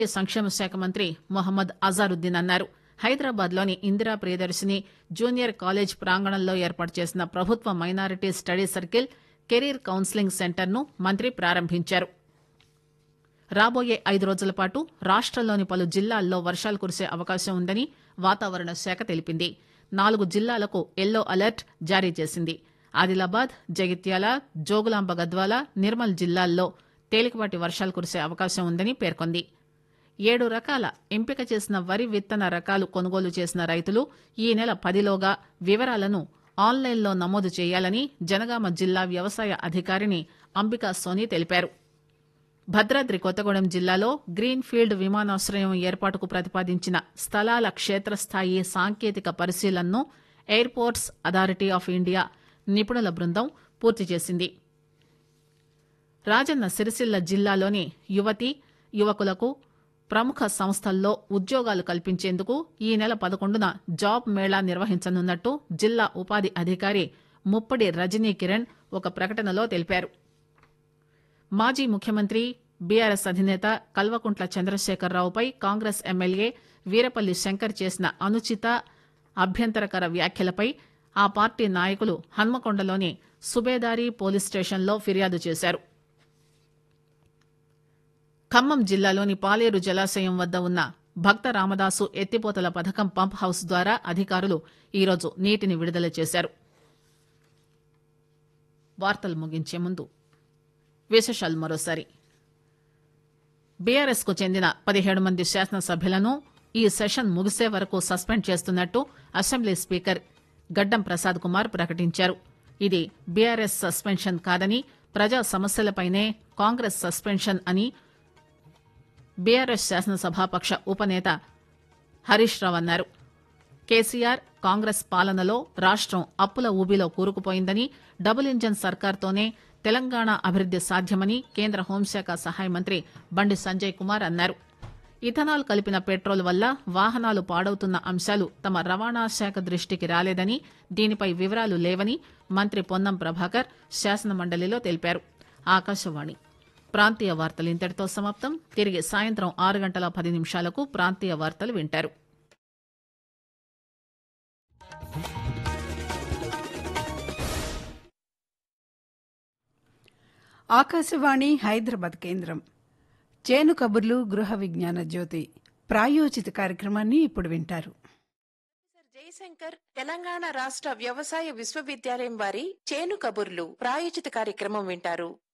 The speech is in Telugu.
సంక్షేమ శాఖ మంత్రి మొహమ్మద్ అజారుద్దీన్ అన్నారు హైదరాబాద్ లోని ఇందిరా ప్రియదర్శిని జూనియర్ కాలేజ్ ప్రాంగణంలో ఏర్పాటు చేసిన ప్రభుత్వ minority study circle career counselling centre ను మంత్రి ప్రారంభించారు రాబోయే ఐదు రోజుల పాటు రాష్టంలోని పలు జిల్లాల్లో వర్షాలు కురిసే అవకాశం ఉందని వాతావరణ శాఖ తెలిపింది నాలుగు జిల్లాలకు ఎల్లో అలర్ట్ జారీ చేసింది ఆదిలాబాద్ జగిత్యాల జోగులాంబ గద్వాల నిర్మల్ జిల్లాల్లో తేలికపాటి వర్షాలు కురిసే అవకాశం ఉందని పేర్కొంది ఏడు రకాల ఎంపిక చేసిన వరి విత్తన రకాలు కొనుగోలు చేసిన రైతులు ఈ నెల పదిలోగా వివరాలను ఆన్లైన్లో నమోదు చేయాలని జనగామ జిల్లా వ్యవసాయ అధికారిని అంబికా సోని తెలిపారు భద్రాద్రి కొత్తగూడెం జిల్లాలో గ్రీన్ ఫీల్డ్ విమానాశ్రయం ఏర్పాటుకు ప్రతిపాదించిన స్థలాల క్షేత్రస్థాయి సాంకేతిక పరిశీలనను ఎయిర్పోర్ట్స్ అథారిటీ ఆఫ్ ఇండియా నిపుణుల బృందం పూర్తి చేసింది రాజన్న సిరిసిల్ల జిల్లాలోని యువతి యువకులకు ప్రముఖ సంస్థల్లో ఉద్యోగాలు కల్పించేందుకు ఈ నెల పదకొండున జాబ్ మేళా నిర్వహించనున్నట్టు జిల్లా ఉపాధి అధికారి ముప్పడి రజనీ కిరణ్ ఒక ప్రకటనలో తెలిపారు మాజీ ముఖ్యమంత్రి బీఆర్ఎస్ అధినేత కల్వకుంట్ల చంద్రశేఖరరావుపై కాంగ్రెస్ ఎమ్మెల్యే వీరపల్లి శంకర్ చేసిన అనుచిత అభ్యంతరకర వ్యాఖ్యలపై ఆ పార్టీ నాయకులు హన్మకొండలోని సుబేదారి పోలీస్ స్టేషన్లో ఫిర్యాదు చేశారు ఖమ్మం జిల్లాలోని పాలేరు జలాశయం వద్ద ఉన్న భక్త రామదాసు ఎత్తిపోతల పథకం పంప్ హౌస్ ద్వారా అధికారులు ఈరోజు నీటిని విడుదల చేశారు వార్తలు ముగించే ముందు విశేషాలు మరోసారి బీఆర్ఎస్ కు చెందిన పదిహేడు మంది శాసనసభ్యులను ఈ సెషన్ ముగిసే వరకు సస్పెండ్ చేస్తున్నట్టు అసెంబ్లీ స్పీకర్ గడ్డం ప్రసాద్ కుమార్ ప్రకటించారు ఇది బీఆర్ఎస్ సస్పెన్షన్ కాదని ప్రజా సమస్యలపైనే కాంగ్రెస్ సస్పెన్షన్ అని బీఆర్ఎస్ శాసనసభాపక్ష ఉపనేత హరీష్ రావు అన్నారు కేసీఆర్ కాంగ్రెస్ పాలనలో రాష్టం అప్పుల ఊబిలో కూరుకుపోయిందని డబుల్ ఇంజన్ సర్కార్తోనే తెలంగాణ అభివృద్ది సాధ్యమని కేంద్ర హోంశాఖ సహాయ మంత్రి బండి సంజయ్ కుమార్ అన్నారు ఇథనాల్ కలిపిన పెట్రోల్ వల్ల వాహనాలు పాడవుతున్న అంశాలు తమ రవాణా శాఖ దృష్టికి రాలేదని దీనిపై వివరాలు లేవని మంత్రి పొన్నం ప్రభాకర్ శాసనమండలిలో తెలిపారు ఆకాశవాణి ప్రాంతీయ వార్తలు ఇంతటితో సమాప్తం తిరిగి సాయంత్రం ఆరు గంటల పది నిమిషాలకు ప్రాంతీయ వార్తలు వింటారు ఆకాశవాణి హైదరాబాద్ కేంద్రం చేను కబుర్లు గృహ విజ్ఞాన జ్యోతి ప్రాయోజిత కార్యక్రమాన్ని ఇప్పుడు వింటారు ప్రొఫెసర్ జయశంకర్ తెలంగాణ రాష్ట్ర వ్యవసాయ విశ్వవిద్యాలయం వారి చేను కబుర్లు ప్రాయోజిత కార్యక్రమం వింటారు